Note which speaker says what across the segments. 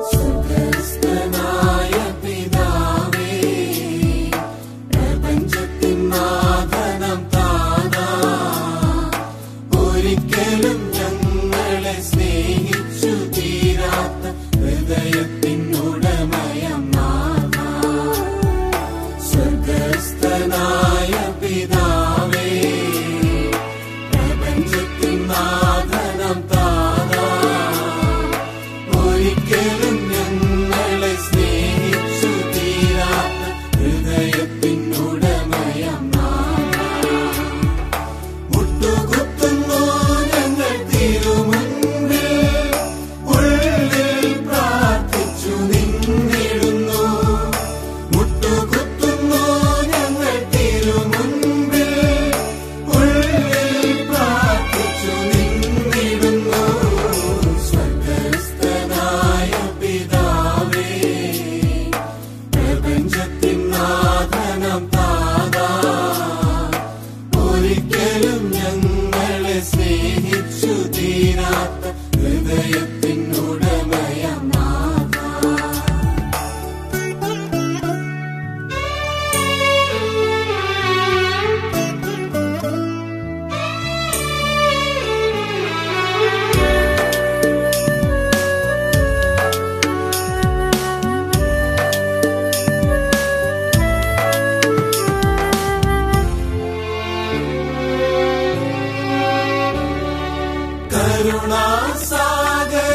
Speaker 1: സ്വർഗസ്ഥനായ പിതാവേ പ്രപഞ്ചത്തിൻ നാഥനം താനാ ഒരിക്കലും ഞങ്ങളെ സ്നേഹിച്ചു തീരാത്ത ഹൃദയത്തിനുടമയം നാഥ സ്വർഗസ്ഥനായ പിതാവേ പ്രപഞ്ചത്തിൻ നാഥനം താനാ ഒരിക്കലും ഞങ്ങളെ സ്നേഹിച്ചു തീരാത്ത ഹൃദയത്തിനുടമയം നാഥ മുട്ടുകുത്തുന്നു ഞങ്ങൾ തിരുമുൻപിൽ ഉള്ളിൽ പ്രാർത്ഥിച്ചു നിന്നിടുന്നു മുട്ടുകുത്തുന്നു ഞങ്ങൾ തിരുമുൻപിൽ ഉള്ളിൽ പ്രാർത്ഥിച്ചു നിന്നിടുന്നു സ്വർഗസ്ഥനായ പിതാവേ പ്രപഞ്ചത്തിൻ നാഥനം താതാ ഒരിക്കലും ഞങ്ങളെ സ്നേഹിച്ചു തീരാത്ത ഹൃദയത്തിനുടമയം നാഥ കരുണാസാഗര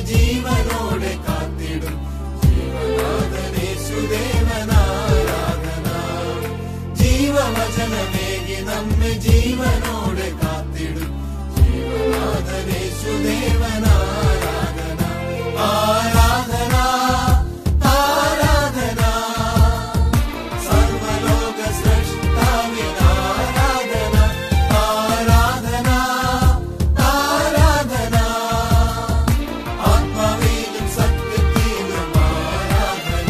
Speaker 1: ജീവനോടെ കാത്തിടും ജീവനാഥനേശുദേവനാരാധന ജീവവചനമേകി നമ്മെ ജീവനോടെ കാത്തിടും ജീവനാഥനേശുദേവനാരാധന ആരാധന ആരാധന സർവലോക സൃഷ്ടാവിനാരാധന ആരാധന ആരാധന ആത്മാവിലും സത്യത്തിലും ആരാധന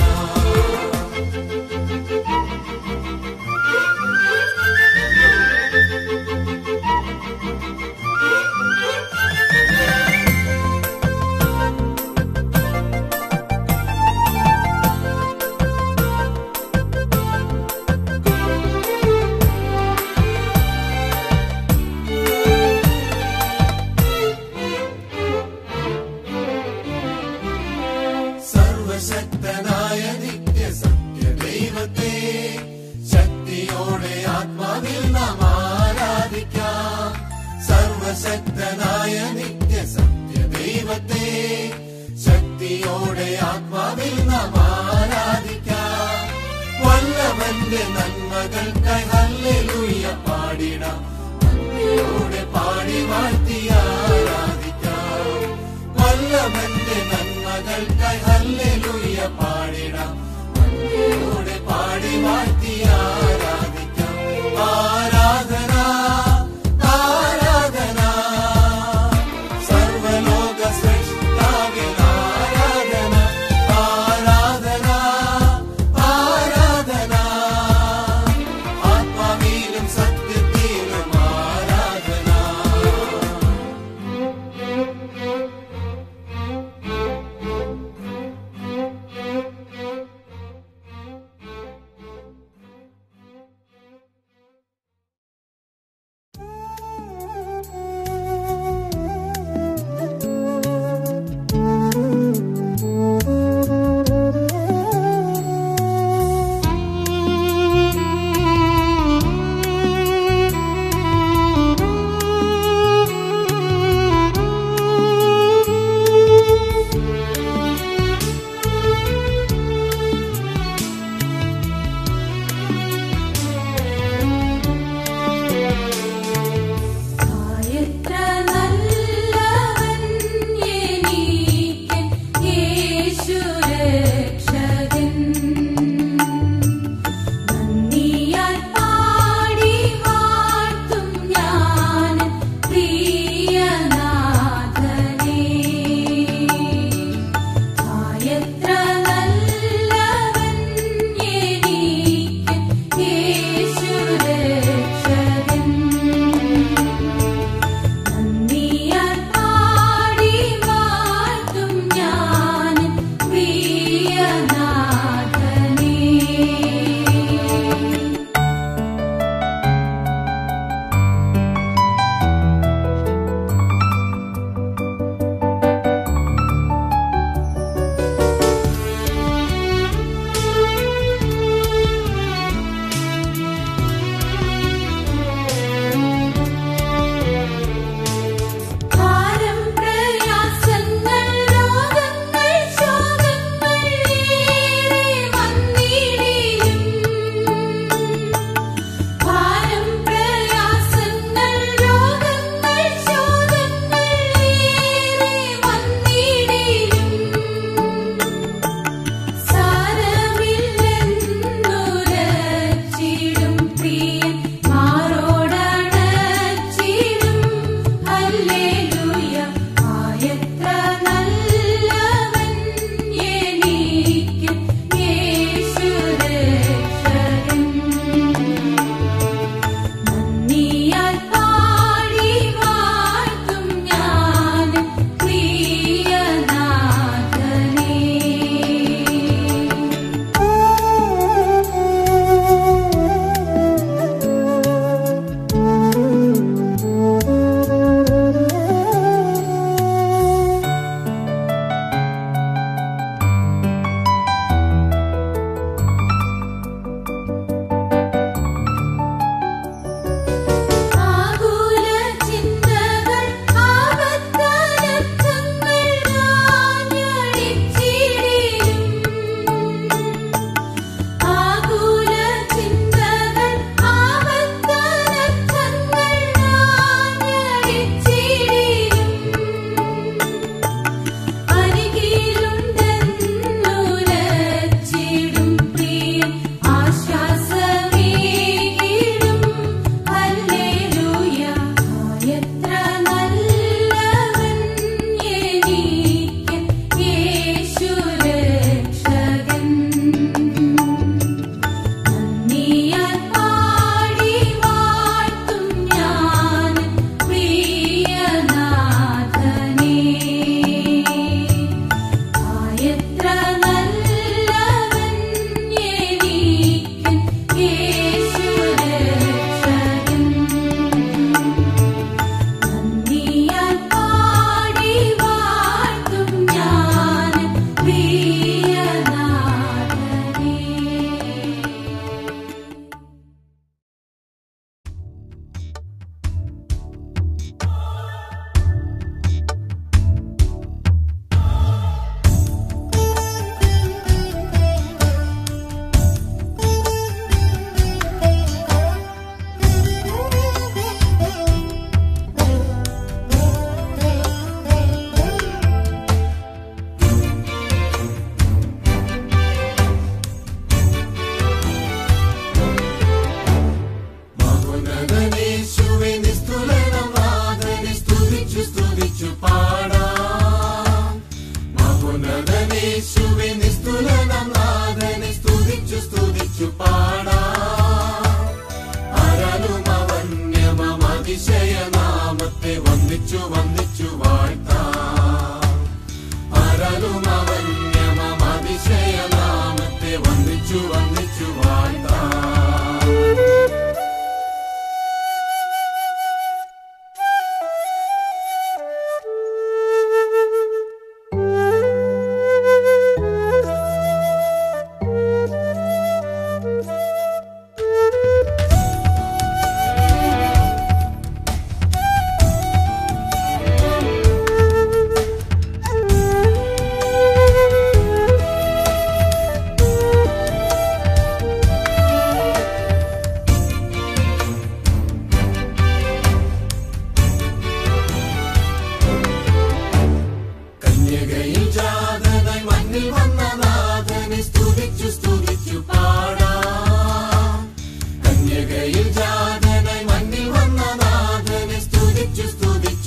Speaker 1: സർവശക്തനായ നിത്യ സത്യ ദൈവത്തെ ശക്തിയോടെ ആത്മാവിൽ നാം ആരാധിക്കാം സർവശക്തനായ നിത്യ സത്യ ദൈവത്തെ ശക്തിയോടെ ആത്മാവിൽ നാം ആരാധിക്കാം വല്ലവന്റെ നന്മകൾക്കായി ഹല്ലേലൂയ പാടിടാം നന്ദിയോടെ പാടി വാഴ്ത്തി ആരാധിക്കാം വല്ലവന്റെ നന്മകൾക്കായി ഹല്ലേലൂയ പാടിടാം നന്ദിയോടെ പാടി വാഴ്ത്തി ആരാധിക്കാം ആരാധന ആരാധന സർവലോക സൃഷ്ടാവിൻ ആരാധന ആരാധന ആരാധന ആത്മാവിലും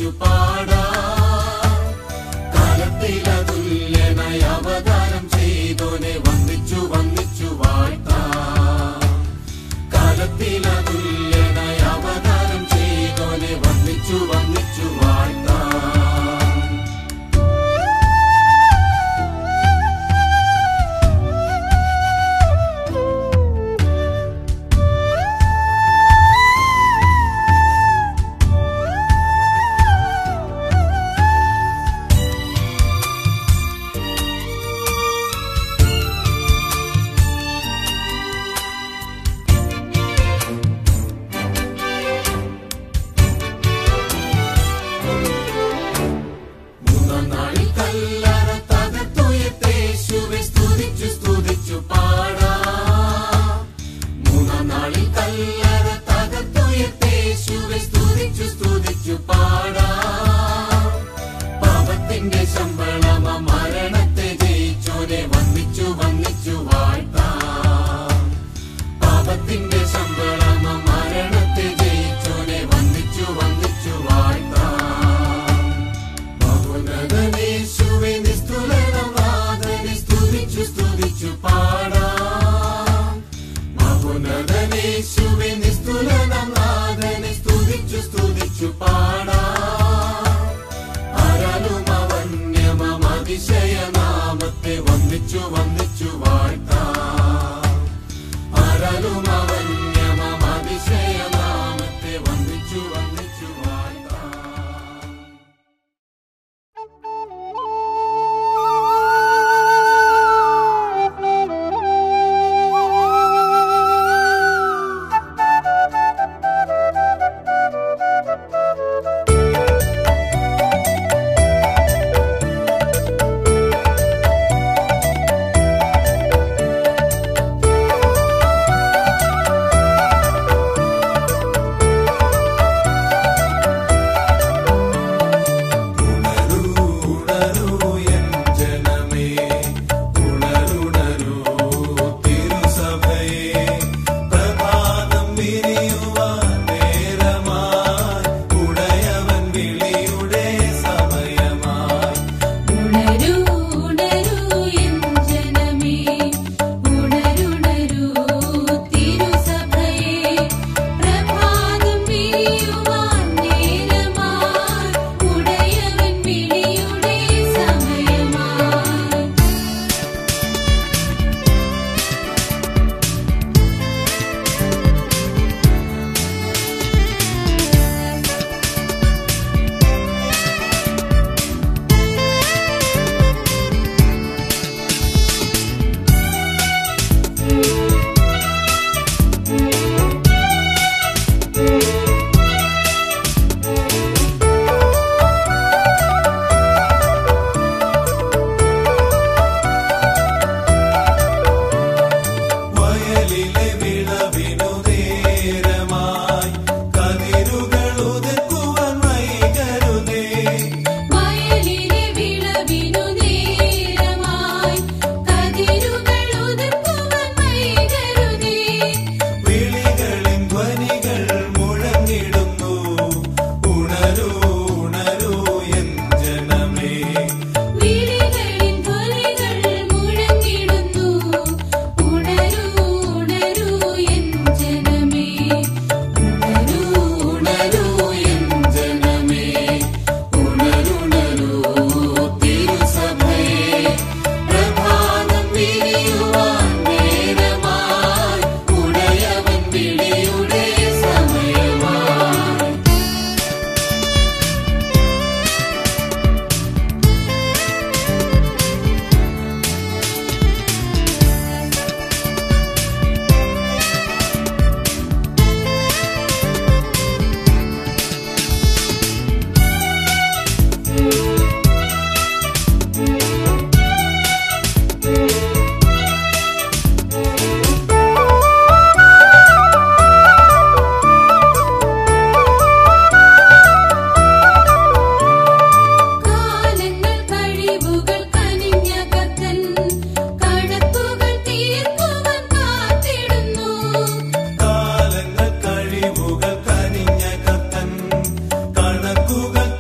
Speaker 1: ഒന്നിച്ചു പാടാം കാലത്തിലതുല്യനായി അവതാരം ചെയ്തോനെ വന്നിച്ചു വന്നിച്ചു വാഴ്ത്താം കാലത്തിലതുല്യനായി അവതാരം ചെയ്തോനെ വന്നിച്ചു വന്നിച്ചു വാഴ്ത്താം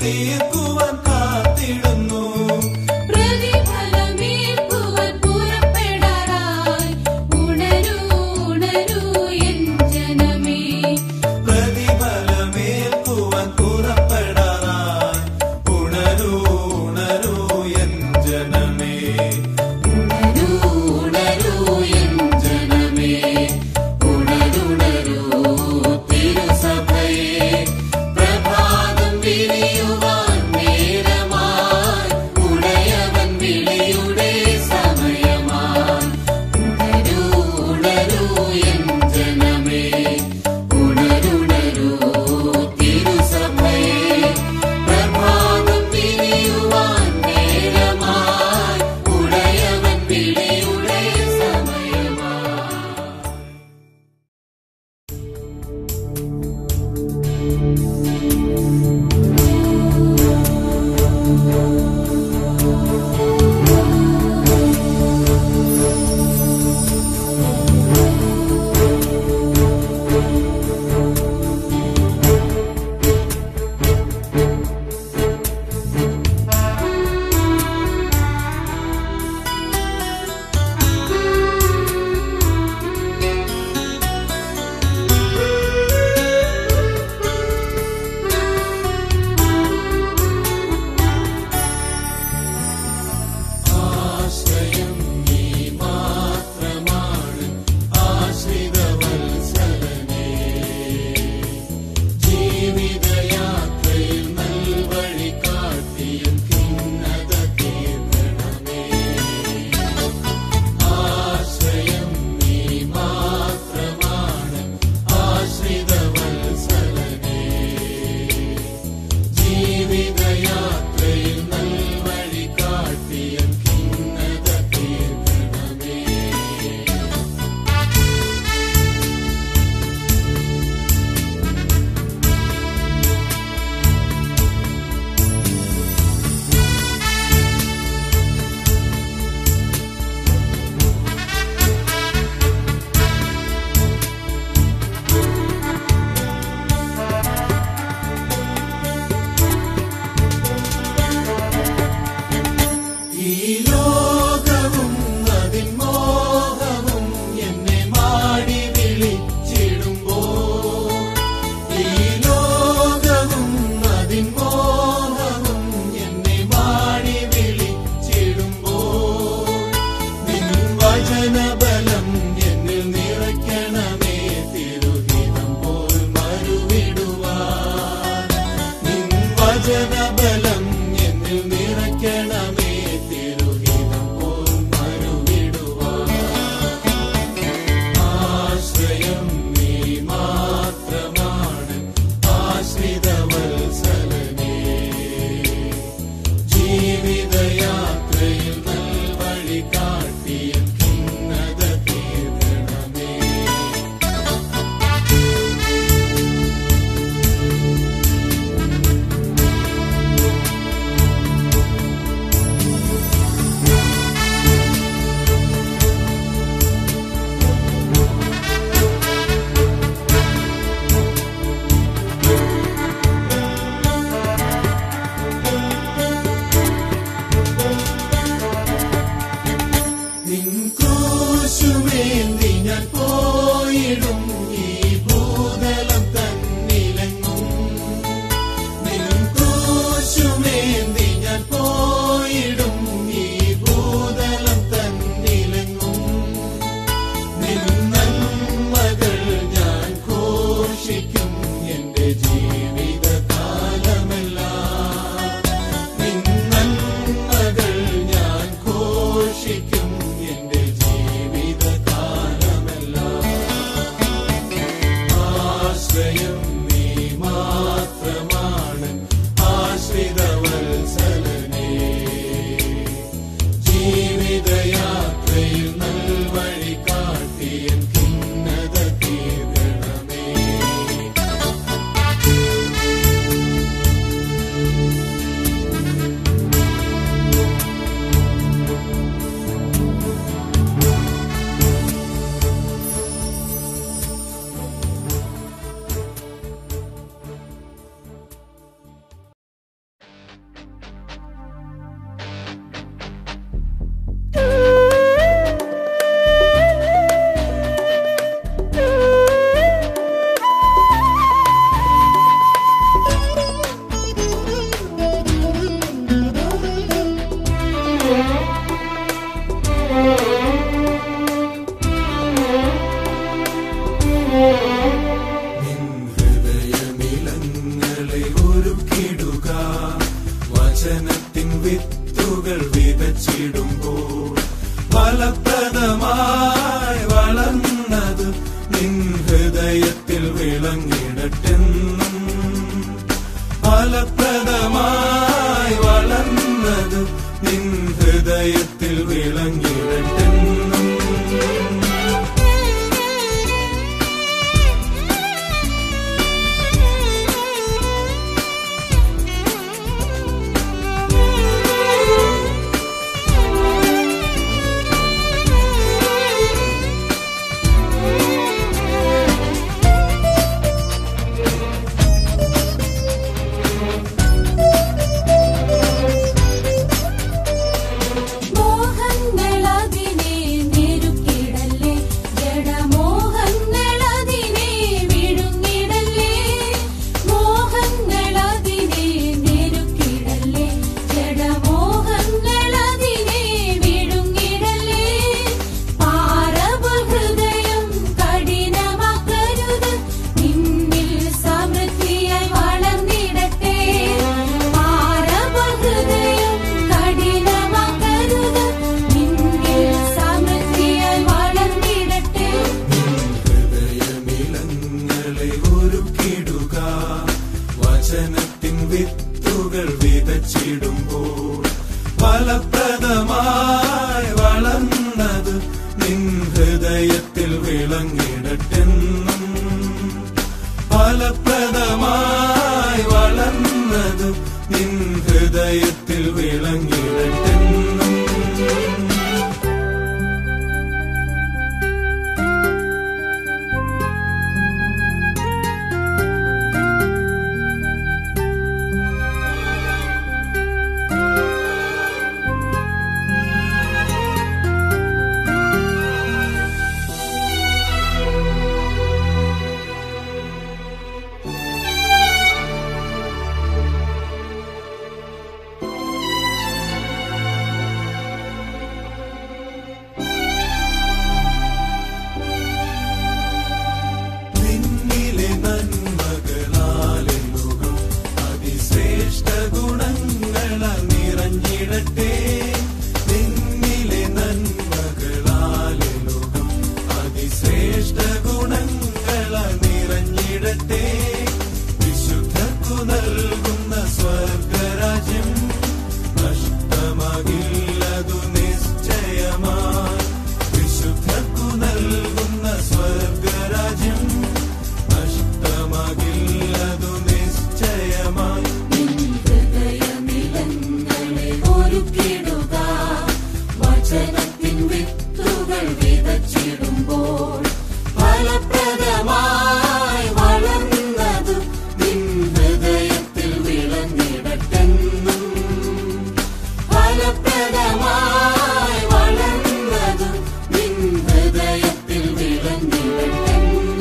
Speaker 2: തീർക്കുവാൻ കാത്തിടുന്നു
Speaker 3: പ്രതിഫലമേൽക്കുവാൻ പുറപ്പെടാറായി ഉണരൂ ഉണരൂ എൻ ജനമേ
Speaker 2: പ്രതിഫലമേൽക്കുവാൻ പുറപ്പെടാറായി ഉണരൂ ഉണരൂ എൻ ജനമേ
Speaker 3: ഉണരൂ ഉണരൂ എൻ ജനമേ
Speaker 1: ഉണരുണരൂ തിരുസഭയെ പ്രഭാതം വിരിയുവാൻ നേരമായി ഉടയവൻ വിളിയുടെ സമയമായി ഉണരൂ ഉണരൂ എൻ ജനമേ ഉണരുണരൂ തിരുസഭയെ പ്രഭാതം വിരിയുവാൻ നേരമായി ഉടയവൻ വിളിയുടെ സമയമായി ആശ്രയം നീ മാത്രമാണ് ആശ്രിതവത്സലനേ ജീവിതയാത്രയിൽ നൽവഴി കാട്ടിയും ഭിന്നത തീർക്കണമേ ആശ്രയം നീ മാത്രമാണ് ആശ്രിതവത്സലനേ ജീവിതയാത്രയിൽ നൽവഴി കാട്ടിയും ഭിന്നത തീർക്കണമേ ഈ ലോകവും അതിൻ മോഹവും എന്നെ മാടി വിളിച്ചിടുമ്പോ ഈ ലോകവും അതിൻ മോഹവും എന്നെ മാടി വിളിച്ചിടുമ്പോ നിൻ വചനബലം എന്നിൽ നിറയ്ക്കണമേ തിരുഹിതം പോൽ മരുവിടുവാൻ നിൻ വചനബലം എന്നിൽ നിറയ്ക്കണമേ തിരുഹിതം പോൽ മരുവിടുവാൻ ആശ്രയം നീ മാത്രമാണ് ആശ്രിതവത്സലനേ ജീവിതയാത്രയിൽ നൽവഴി കാട്ടിയ ഭിന്നത തീർക്കണമേ
Speaker 2: വിതച്ചിടുമ്പോൾ ഫലപ്രദമായി വളർന്നത് നിൻ ഹൃദയത്തിൽ വിളങ്ങിടട്ടെന്നും ഫലപ്രദമായി വളർന്നത് നിൻ ഹൃദയത്തിൽ വിളങ്ങിടട്ടെന്നും
Speaker 3: മോഹങ്ങളതിനെ ഞെരുക്കിടല്ലേ ജഡമോഹങ്ങളതിനെ വിഴുങ്ങിടല്ലേ മോഹങ്ങളതിനെ ഞെരുക്കിടല്ലേ ജഡമോഹങ്ങളതിനെ വിഴുങ്ങിടല്ലേ പാറപോൽ ഹൃദയം കഠിനമാക്കരുത് നിന്നിൽ സമൃദ്ധിയായി വളർന്നിടട്ടെ പാറപോൽ ഹൃദയം കഠിനമാക്കരുത് നിന്നിൽ സമൃദ്ധിയായി വളർന്നിടട്ടെ
Speaker 2: ഹൃദയമിലങ്ങളെ ഒരുക്കിടുക വചനത്തിൻ വിത്തുകൾ വിതച്ചിടുമ്പോൾ ഫലപ്രദമായി വളർന്നത് നിൻ ഹൃദയത്തിൽ വിളങ്ങിടട്ടെന്നും ഫലപ്രദമായി വളർന്നത് നിൻ ഹൃദയത്തിൽ വിളങ്ങിടട്ടെന്നും നിന്നിലെ നന്മകളാലെ ലോകം അതിശ്രേഷ്ഠ ഗുണങ്ങളാൽ നിറഞ്ഞിടട്ടെ നിന്നിലെ നന്മകളാലെ ലോകം അതിശ്രേഷ്ഠ ഗുണങ്ങളാൽ നിറഞ്ഞിടട്ടെ വിശുദ്ധർക്കു നൽകുന്ന സ്വർഗരാജ്യം നഷ്ടമാകില്ലതു നിശ്ചയമായി വിശുദ്ധർക്കു നൽകുന്ന സ്വർഗരാജ്യം നഷ്ടമാകില്ലതു നിശ്ചയമായി
Speaker 3: നിൻ ഹൃദയനിലങ്ങളെ ഒരുക്കിടുക വചനത്തിൻ വിത്തുകൾ വിതച്ചിടുമ്പോൾ ഫലപ്രദമായി വളർന്നത് നിൻ ഹൃദയത്തിൽ വിളഞ്ഞിടട്ടെന്നും ഫലപ്രദമായി വളർന്നത് നിൻ ഹൃദയത്തിൽ വിളഞ്ഞിടട്ടെന്നും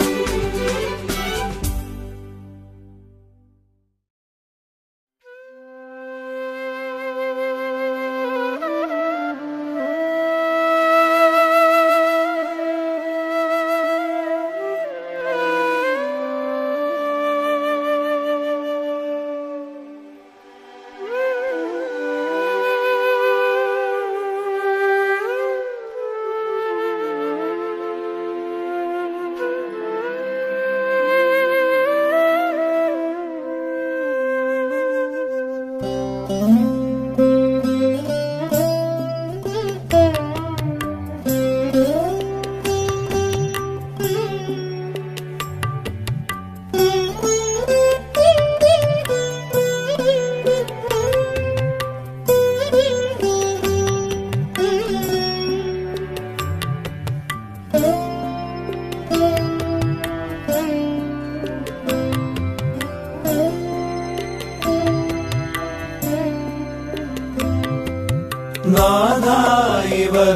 Speaker 2: നാദായിവർ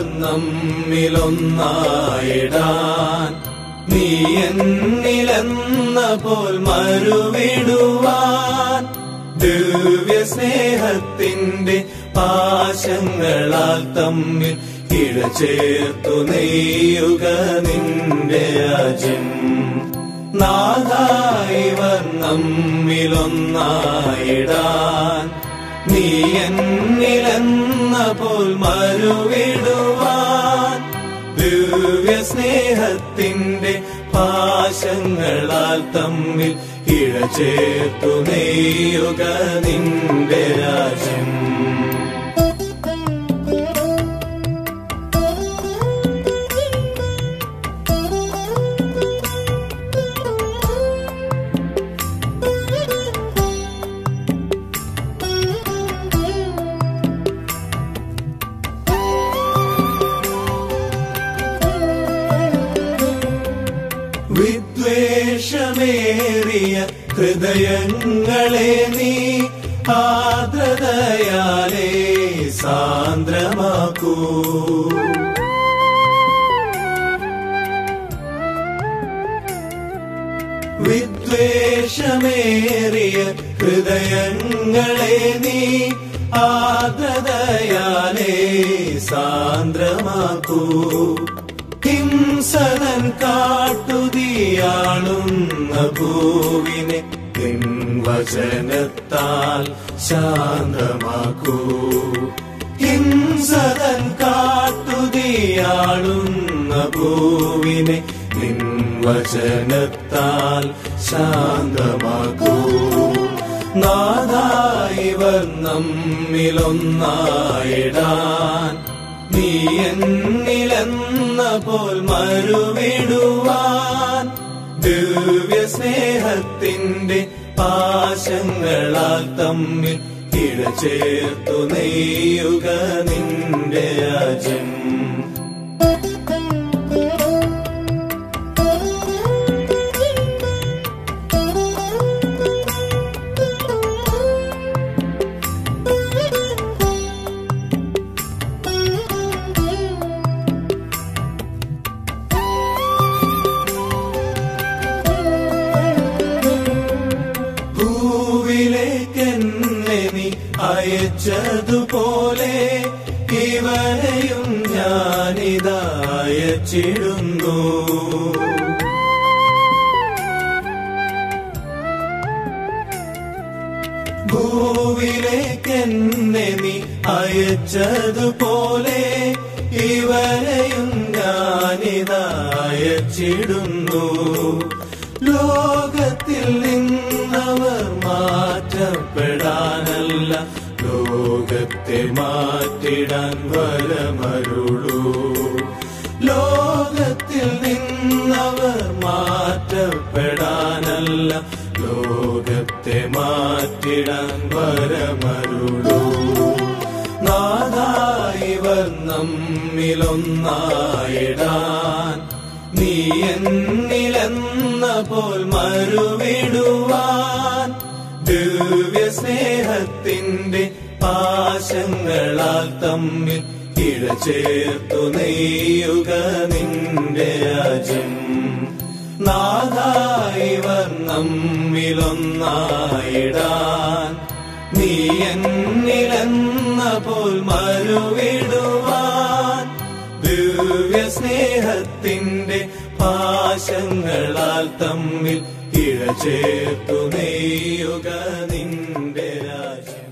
Speaker 2: നമ്മിലൊന്നായിടാൻ നീ എന്നിലെന്ന പോൽ മറുവിടുവാൻ ദിവ്യ സ്നേഹത്തിന്റെ പാശങ്ങളാൽ തമ്മിൽ ഇഴ ചേർത്തു നെയ്യുക നിന്റെ രാജ്യം നാദായിവർ നമ്മിലൊന്നായിടാൻ നീ എന്നിലെന്ന പോൽ മരുവിടുവാൻ ദിവ്യ സ്നേഹത്തിന്റെ പാശങ്ങളാൽ തമ്മിൽ ഇഴ ചേർത്തു നെയ്യുക നിന്റെ രാജ്യം വിദ്വേഷമേറിയ ഹൃദയങ്ങളെ നീ ആദ്രതയാലേ സാന്ദ്രമാക്കൂ വിദ്വേഷമേറിയ ഹൃദയങ്ങളെ നീ ആദ്രതയാലേ സാന്ദ്രമാക്കൂ ഹിംസകൻ കാട്ടുതീയാളുന്ന ഭൂവിനെ വചനത്താൽ ശാന്തമാക്കൂ ഹിംസകൻ കാട്ടുതീയാളുന്ന ഭൂവിനെ വചനത്താൽ ശാന്തമാക്കൂ നാദായിവർ നമ്മിലൊന്നായിടാൻ നീ എന്നിലെന്ന പോൽ മരുവിടുവാൻ ദിവ്യ സ്നേഹത്തിന്റെ പാശങ്ങളാൽ തമ്മിൽ ഇഴ ചേർത്തു നെയ്യുക നിന്റെ രാജ്യം ഭൂവിലേക്കെന്നെ നീ അയച്ചതുപോലെ ഇവരെയും ഞാനിതാ അയച്ചിടുന്നു ഭൂവിലേക്കെന്നെ നീ അയച്ചതുപോലെ ഇവരെയും ഞാനിതാ അയച്ചിടുന്നു ലോകത്തിൽ നിന്നവർ മാറ്റപ്പെടാനല്ല ലോകത്തെ മാറ്റിടാൻ വരമരുളൂ ലോകത്തിൽ നിന്നവർ മാറ്റപ്പെടാനല്ല ലോകത്തെ മാറ്റിടാൻ വരമരുളൂ നാദായിവർ നമ്മിലൊന്നായിടാൻ നീ എന്നിലെന്ന പോൽ മരുവിടുവാൻ ദിവ്യ സ്നേഹത്തിന്റെ പാശങ്ങളാൽ തമ്മിൽ ഇഴ ചേർത്തു നെയ്യുക നിന്റെ രാജ്യം നാദായിവർ നമ്മിലൊന്നായിടാൻ നീ എന്നിലെന്ന പോൽ മരുവിടുവാൻ ദിവ്യ സ്നേഹത്തിന്റെ പാശങ്ങളാൽ തമ്മിൽ ഇഴ ചേർത്തു നെയ്യുക നിന്റെ രാജ്യം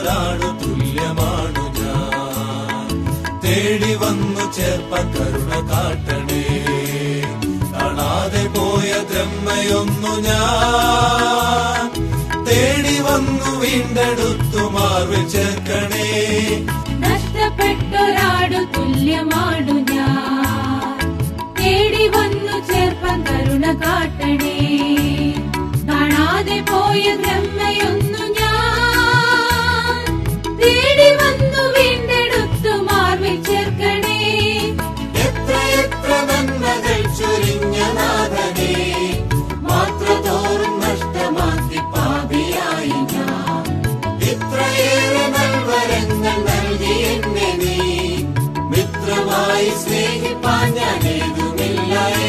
Speaker 2: നഷ്ടപ്പെട്ടൊരാടു തുല്യമാണു ഞാൻ തേടി വന്നു ചേർപ്പ കരുണ കാട്ടണേ കാണാതെ പോയ ദ്രമ്മയൊന്നു ഞാൻ തേടി വന്നു വീണ്ടെടുത്തു മാർവിൽ ചേർക്കണേ
Speaker 4: നഷ്ടപ്പെട്ടൊരാടു തുല്യമാണു ഞാൻ തേടി വന്നു ചേർപ്പാൻ കരുണ കാട്ടണേ കാണാതെ പോയ ബ്രഹ്മയൊന്നു ഞാൻ തേടി വന്നു വീണ്ടെടുത്തു മാർവിൽ ചേർക്കണേ
Speaker 3: എത്ര എത്ര നന്മകൾ ചൊരിഞ്ഞ നാഥനെ മാത്രതോറും നഷ്ടമാക്കി പാപിയായി ഞാൻ ഇത്രയേറെ നൽവരങ്ങൾ നൽകി എന്നെ നീ മിത്രമായി സ്നേഹിപ്പാൻ ഞാൻ ഏതുമില്ലായേ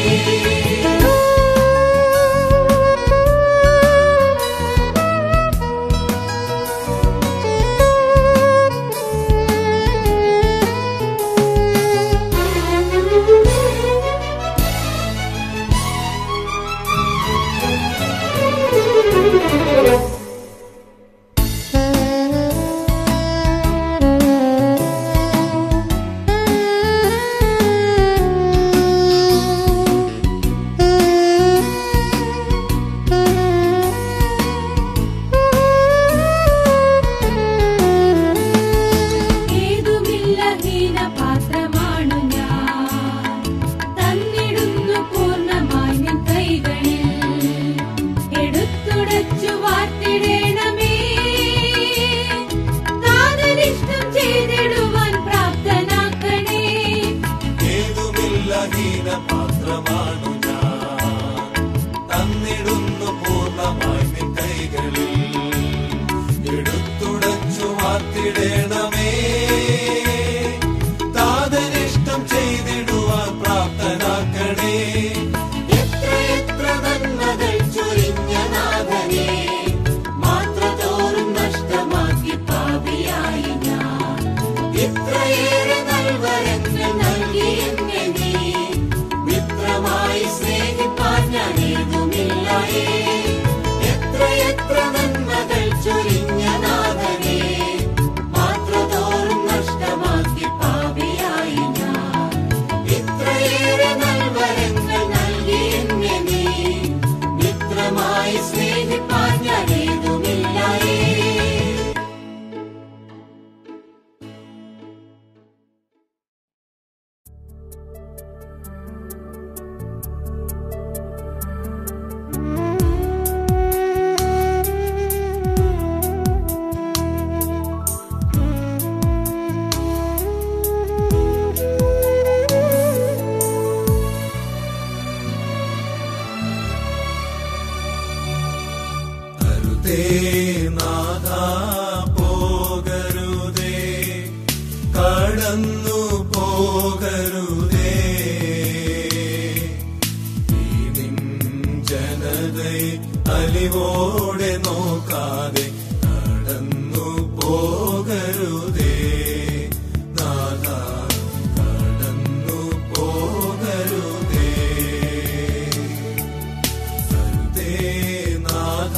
Speaker 4: ഏതുമില്ല ഹീനപാത്രമാണു ഞാൻ തന്നിടുന്നു പൂർണ്ണമായി നിൻ കൈകളിൽ എടുത്തുടച്ചു വാർത്തിടേണമേ താതനിഷ്ടം ചെയ്തിടുവാൻ പ്രാപ്തനാക്കണേ
Speaker 2: ഏതുമില്ല ഹീനപാത്രമാണു ഞാൻ തന്നിടുന്നു പൂർണ്ണമായി നിൻ കൈകളിൽ എടുത്തുടച്ചു വാർത്തിടേണമേ താതനിഷ്ടം ചെയ്തിടുവാൻ പ്രാപ്തനാക്കണേ
Speaker 3: എത്ര എത്ര നന്മകൾ ചൊരിഞ്ഞ നാഥനെ മാത്രതോറും നഷ്ടമാക്കി പാപിയായി ഞാൻ ഇത്രയേറെ നൽവരങ്ങൾ നൽകി എന്നെ നീ മിത്രമായി സ്നേഹിപ്പാൻ ഞാൻ ഏതുമില്ലായേ എത്ര എത്ര നന്മകൾ ചൊരിഞ്ഞ നാഥനെ മാത്രതോറും നഷ്ടമാക്കി പാപിയായി ഞാൻ ഇത്രയേറെ നൽവരങ്ങൾ നൽകി എന്നെ നീ മിത്രമായി സ്നേഹിപ്പാൻ ഞാൻ ഏതുമില്ലായേ
Speaker 2: അരുതേ നാഥ പോകരുതേ കടന്നു പോകരുതേ ഈ നിൻ ജനതയെ അലിവോടെ നോക്കാതെ കടന്നു പോകരുതേ നാഥ കടന്നു പോകരുതേ അരുതേ നാഥ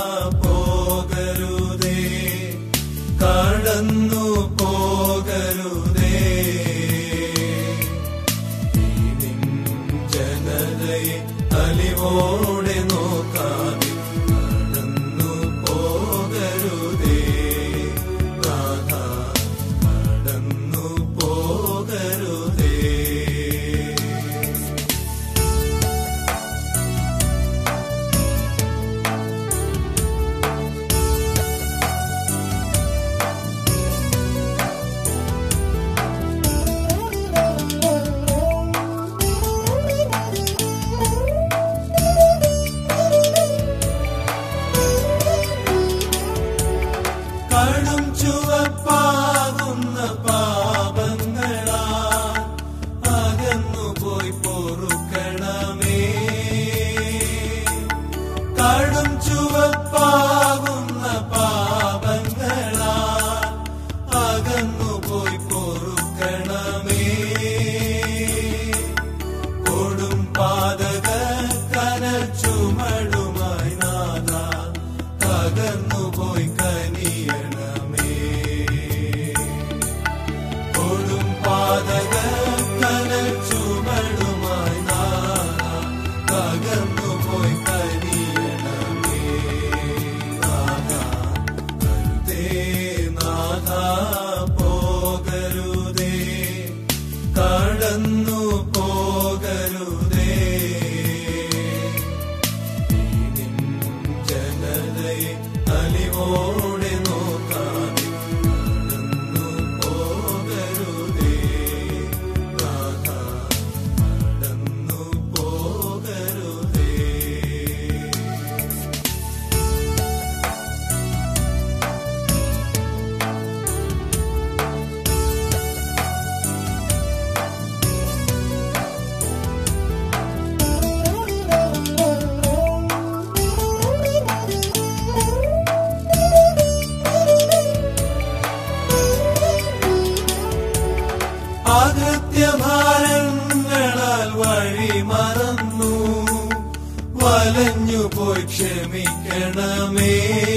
Speaker 2: പോകരുതേ കടന്നു പോകരുതേ ഈ നിൻ ജനതയെ അലിവോടെ നോക്കാതെ കടന്നു പോകരുതേ നാഥ കടന്നു പോകരുതേ കടും ചുവപ്പാകുന്ന പാപങ്ങളാ അകന്നു പോയി പൊറുക്കണമേ കടും ചുവപ്പാകുന്ന പാപങ്ങളാ അകന്നു പോയി പൊറുക്കണമേ കൊടും പാതക കന ചുമടുമായി നാഥ തകർന്നു പോയി കനിയണമേ ക്ഷമിക്കണമേ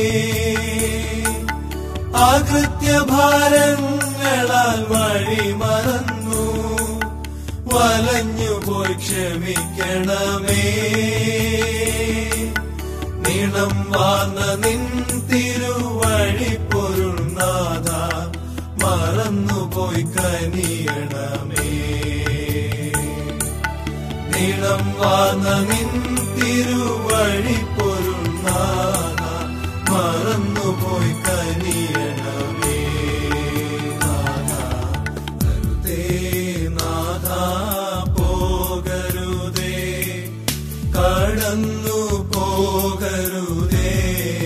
Speaker 2: അകൃത്യഭാരങ്ങളാൽ വഴി മറന്നു വലഞ്ഞു പോയി ക്ഷമിക്കണമേ നീളം വാർന്ന നിൻ തിരുവഴി പൊരുൾനാഥ മറന്നുപോയി കനിയണമേ നീളം വാർന്ന നിൻ തിരുവഴി പൊരുൾനാഥ മറന്നുപോയി കനിയണമേ നാഥ കരുതേ നാഥ പോകരുതേ കടന്നു പോകരുതേ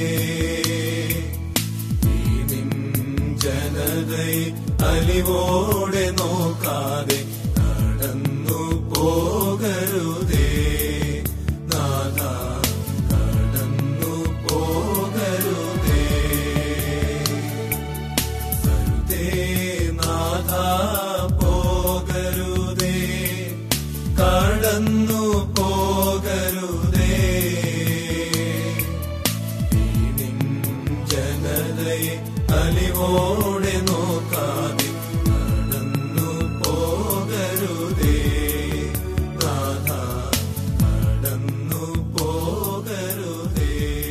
Speaker 2: ഈ നിൻ ജനതയെ അലിവോടെ നോക്കാതെ കടന്നു പോകരുതേ നാഥ കടന്നു പോകരുതേ കരുതേ നാഥ പോകരുതേ കടന്നു പോകരുതേ ഈ നിൻ ജനതയെ അലിവോടെ നോക്കാതെ കടന്നു പോകരുതേ നാഥ കടന്നു പോകരുതേ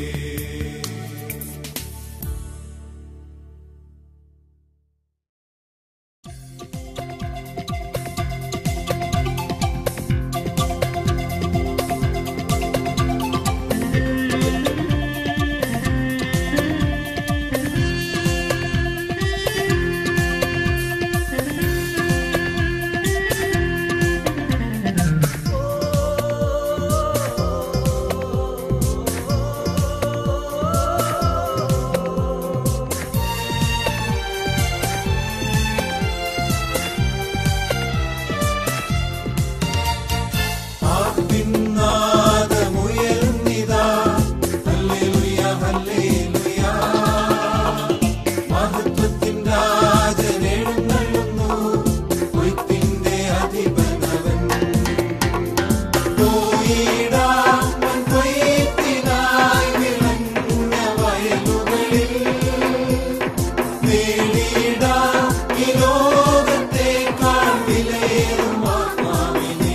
Speaker 2: ആർപ്പിന്നാദമുയരുന്നിതാ. ഹല്ലേലൂയ, ഹല്ലേലൂയ. മഹത്വത്തിൻ രാജൻ എഴുന്നള്ളുന്നു. കൊയ്ത്തിന്റെ അധിപനവൻ. പോയിടാം വൻ കൊയ്ത്തിനായി വിളഞ്ഞ വയലുകളിൽ. നേടിയിടാം ഈ ലോകത്തേക്കാൾ വിലയേറും ആത്മാവിനെ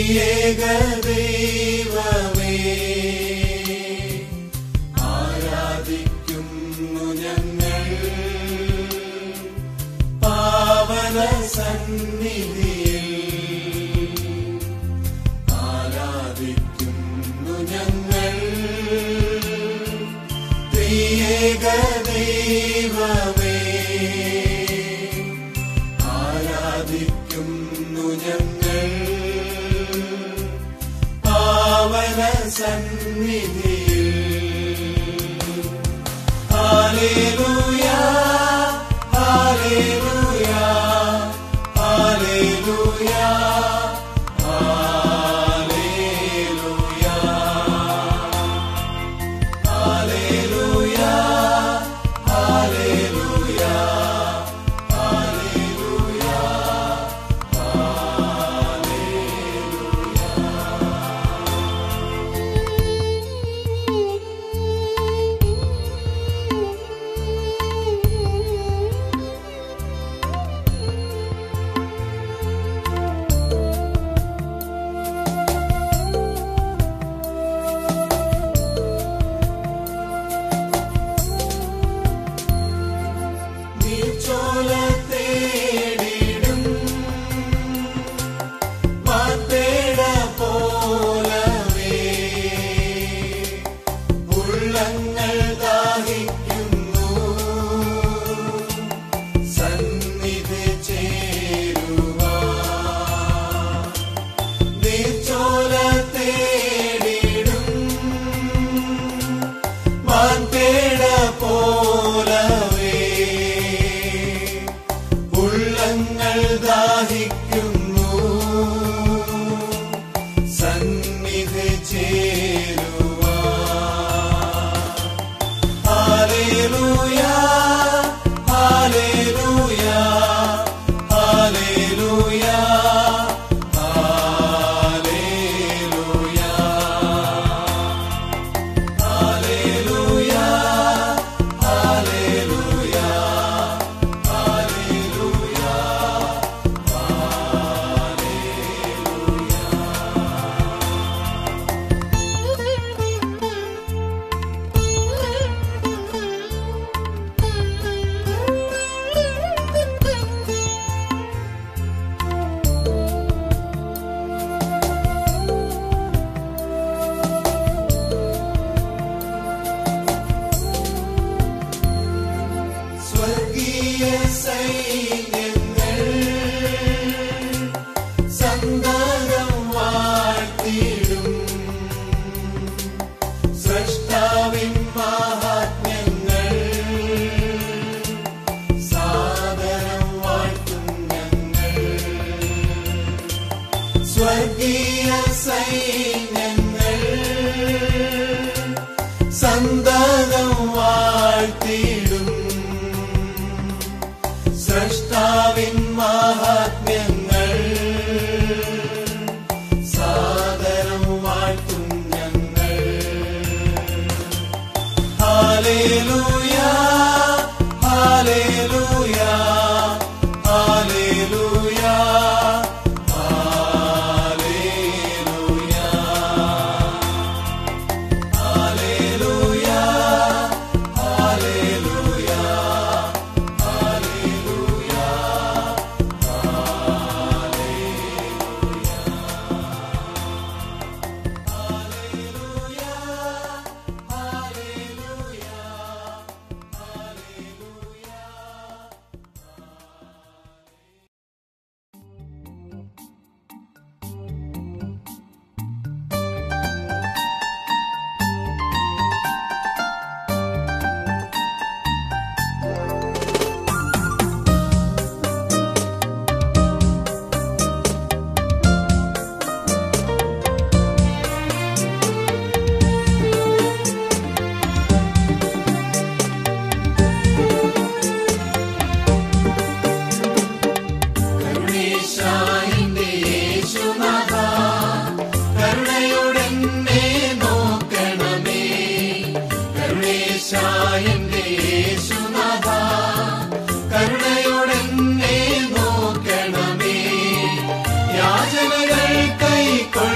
Speaker 2: ത്രിയേക ദൈവമേ ആരാധിക്കുന്നു ഞങ്ങൾ പാവന സന്നിധിയിൽ ആരാധിക്കുന്നു ഞങ്ങൾ ത്രിയേക ദൈവമേ ആരാധിക്കുന്നു ഞങ്ങൾ പാവന സന്നിധിയിൽ ഹാലേലൂയ ഹാലേലൂയ ഹാലേലൂയ ഹാലേലൂയ ഹാലേലൂയ ഹാലേലൂയ നീർച്ചോല തേടിടും മാത്തേട പോലവേ ഉള്ളങ്ങൾ ദാഹിക്കുന്നു സന്നിധി ചേരുവാ നീർച്ചോല തേടിടും മാൻപേട പോലവേ ഉള്ളങ്ങൾ ദാഹിക്കുന്നു സന്നിധി ചേരുവാ ഹാലേലൂയ ഹാലേലൂയ ഹാലേലൂയ ഹാലേലൂയ ഹാലേലൂയ ഹാലേലൂയ ഹാലേലൂയ സ്വർഗീയ സൈന്യങ്ങൾ സന്തതം വാഴ്ത്തിടും സൃഷ്ടാവിൻ മഹാത്മ്യങ്ങൾ സാദരം വാഴ്ത്തും ഞങ്ങൾ സ്വർഗീയ സൈന്യങ്ങൾ സന്തതം വാഴ്ത്തിടും സൃഷ്ടാവിൻ മഹാത്മ്യങ്ങൾ സാദരം വാഴ്ത്തും ഞങ്ങൾ ഹാലേലൂയ ഹാലേലൂയ ഹാലേലൂയ ഹാലേലൂയ ഹാലേലൂയ ഹാലേലൂയ കരുണേശായിന്റെ യേശുനാഥ കരുണയോടെന്നെ നോക്കണമേ കരുണേശായിന്റെ യേശുനാഥ കരുണയോടെന്നെ നോക്കണമേ യാചനകൾ കൈക്കൊള്ള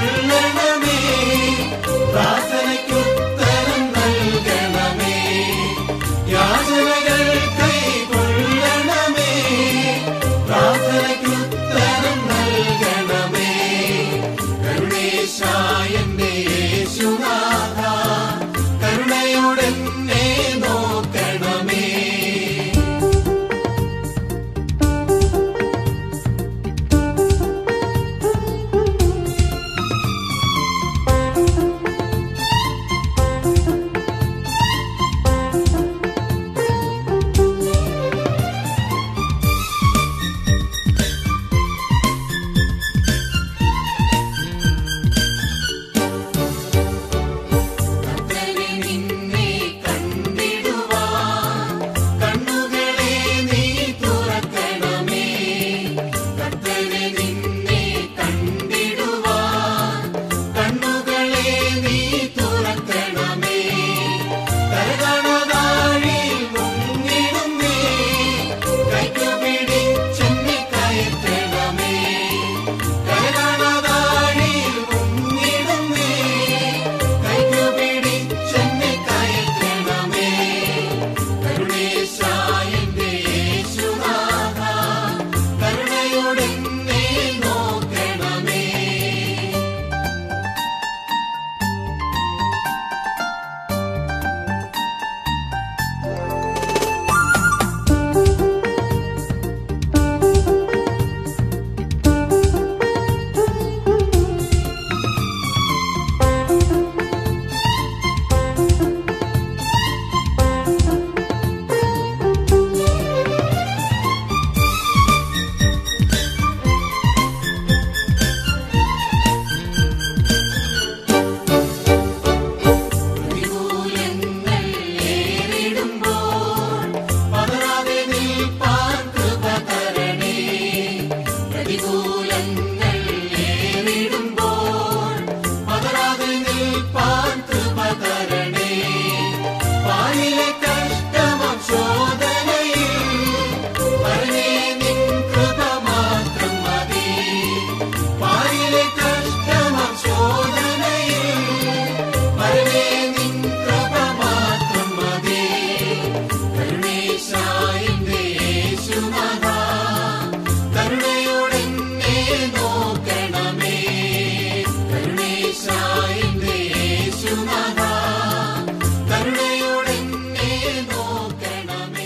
Speaker 2: ഭാരങ്ങൾ ഏറിടുമ്പോൾ പതറാതെ നിൽപ്പാൻ കൃപ തരണേ പാലിലെ കഷ്ടമാം ശോധനയിൽ വരണേ നിൻ കൃപ മാത്രം മതി പാലിലെ കഷ്ടമാം ശോധനയിൽ വരണേ നിൻ കൃപ മാത്രം മതി കരുണേശായിന്റെ യേശുനാഥ കരുണയോടെന്നെ നോക്കണമേ കരുണേശായിന്റെ യേശുനാഥ കരുണയോടെന്നെ നോക്കണമേ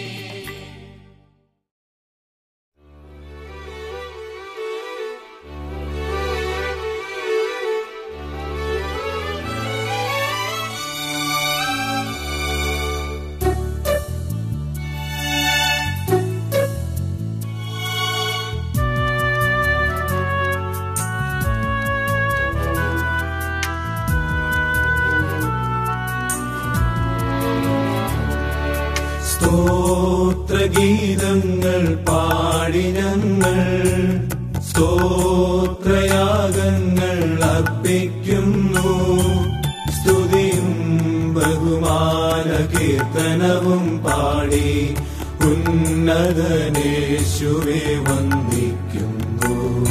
Speaker 1: സ്തോത്രഗീതങ്ങൾ പാടി ഞങ്ങൾ സ്തോത്രയാഗങ്ങൾ അർപ്പിക്കുന്നു സ്തുതിയും ബഹുമാന കീർത്തനവും പാടി ഉന്നതനേശുവെ വന്ദിക്കുന്നു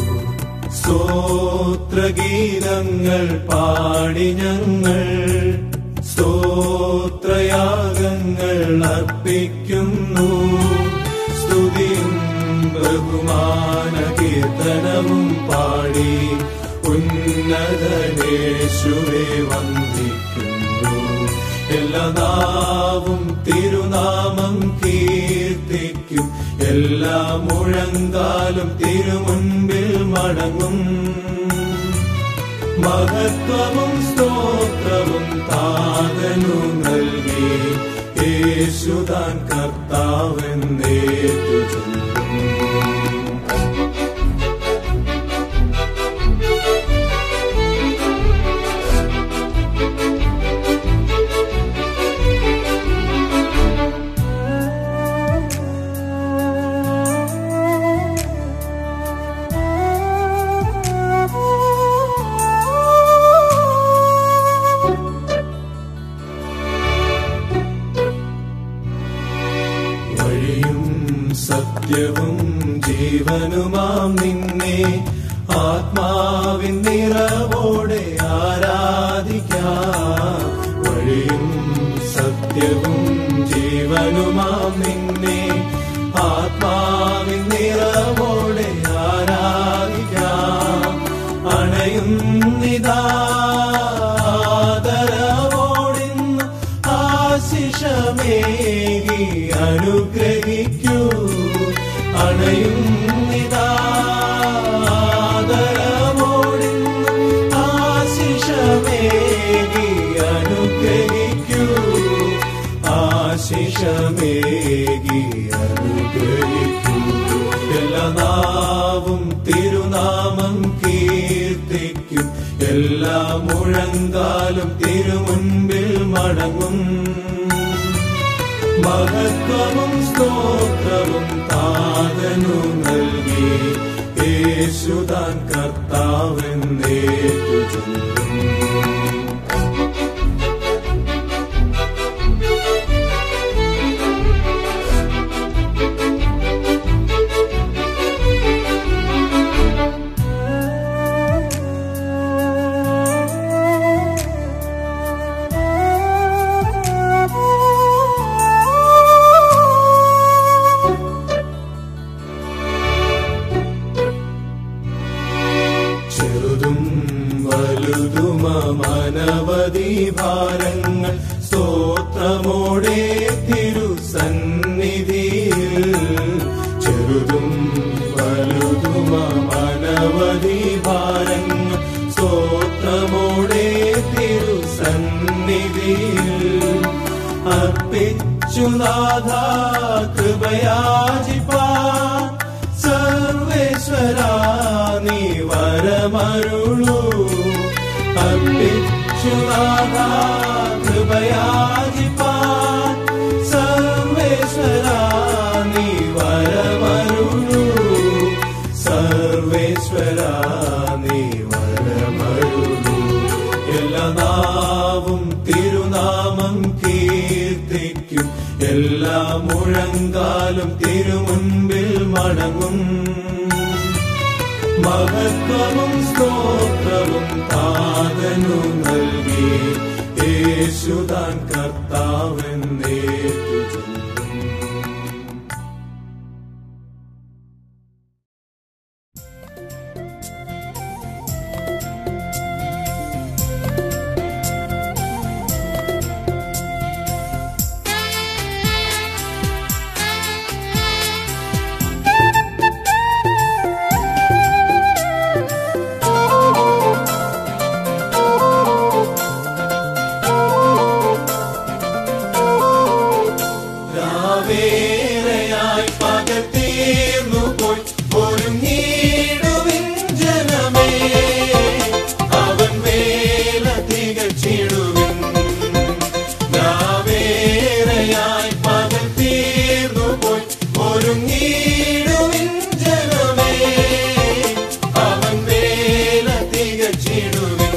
Speaker 1: സ്തോത്രഗീതങ്ങൾ പാടി ഞങ്ങൾ സ്തോത്രയാഗങ്ങൾ അർപ്പിക്കുന്നു സ്തുതിയും ബഹുമാന കീർത്തനവും പാടി ഉന്നതനേശുവെ വന്ദിക്കുന്നു എല്ലാ നാവും തിരുനാമം കീർത്തിക്കും എല്ലാ മുഴങ്കാലും തിരുമുൻപിൽ മടങ്ങും മഹത്വവും സ്തോത്രവും താതനു നൽകി യേശുതാൻ കർത്താവെന്നേറ്റു ചൊല്ലും വഴിയും സത്യവും ജീവനുമാം നിന്നെ ആത്മാവിൻ നിറവോടെ ആരാധിക്കാം വഴിയും സത്യവും ജീവനുമാം നിന്നെ ആത്മാവിൻ നിറവോടെ ആരാധിക്കാം അണയുന്നിതാദരവോടിന്ന് ആശിഷമേകി അനുഗ്രഹിക്കൂ അണയുന്നിതാദരവോടിന്ന് ആശിഷമേകി അനുഗ്രഹിക്കൂ ആശിഷമേകി അനുഗ്രഹിക്കൂ എല്ലാ നാവും തിരുനാമം കീർത്തിക്കും എല്ലാ മുഴങ്കാലും തിരുമുൻപിൽ മടങ്ങും മഹത്വവും സ്തോത്രവും താതനു നൽകി യേശുതാൻ കർത്താവെന്നേറ്റു ചൊല്ലും ചെറുതും വലുതുമനവധി ഭാരങ്ങൾ സ്തോത്രമോടെ തിരുസന്നിധിയിൽ ചെറുതും വലുതുമനവധി ഭാരങ്ങൾ സ്തോത്രമോടെ തിരുസന്നിധിയിൽ അർപ്പിച്ചു നാഥ കൃപയാജിപ്പാൻ സർവേശ്വര നീ വരമരുളൂ അർപ്പിച്ചു നാഥ കൃപയാജിപ്പാൻ സർവേശ്വര നീ വരമരുളൂ സർവേശ്വര സർവേശ്വര നീ വരമരുളൂ എല്ലാ നാവും തിരുനാമം കീർത്തിക്കും എല്ലാ മുഴങ്കാലും തിരുമുൻപിൽ മടങ്ങും മഹത്വവും സ്തോത്രവും താതനു നൽകി യേശുദാൻ കർത്താവെന്നേറ്റു ചൊല്ലും രാവേറെയായി പകൽ തീർന്നു പോയി ഒരുങ്ങിടുവിൻ ജനമേ അവൻ വേല തികച്ചിടുവിൻ രാവേറെയായി പകൽ തീർന്നു പോയി ഒരുങ്ങിടുവിൻ ജനമേ അവൻ വേല തികച്ചിടുവിൻ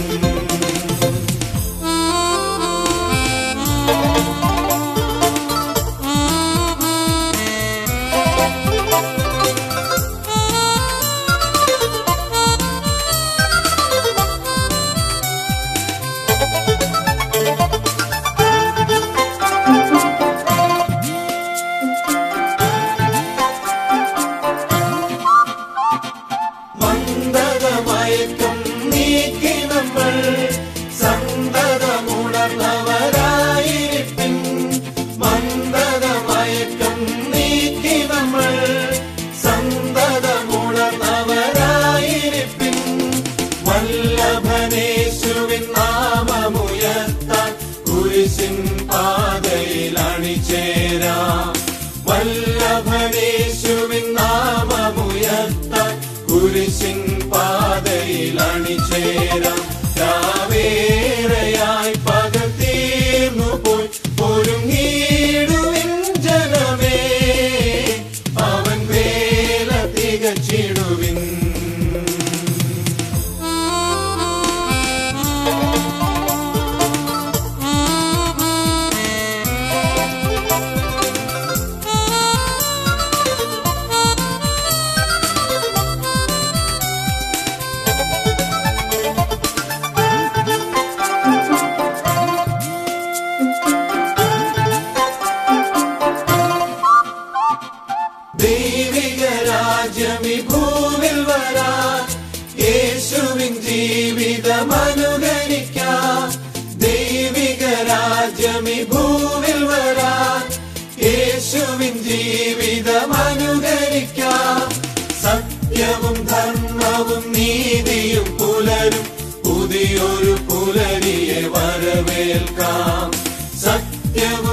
Speaker 1: മന്ദതമയക്കം നീക്കി നമ്മൾ സന്തതമുണർന്നവരായിരിപ്പിൻ മന്ദതമയക്കം നീക്കി നമ്മൾ സന്തതമുണർന്നവരായിരിപ്പിൻ വല്ലഭനേശുവിൻ നാമമുയർത്താൻ കുരിശിൻ പാതയിൽ അണിചേരാം വല്ലഭനേശുവിൻ നാമമുയർത്താൻ കുരിശിൻ പാതയിൽ അണിചേരാം രാവേറെയായി പകൽ തീർന്നു പോയി ഒരുങ്ങിടുവിൻ ജനമേ അവൻ വേല തികച്ചിടുവിൻ ദൈവിക രാജ്യമി ഭൂവിൽ വരാൻ യേശുവിൻ ജീവിതം അനുകരിക്കാം ദൈവിക രാജ്യമി ഭൂവിൽ വരാൻ യേശുവിൻ ജീവിതം അനുകരിക്കാം സത്യവും ധർമ്മവും നീതിയും പുലരും പുതിയൊരു പുലരിയെ വരവേൽക്കാം സത്യവും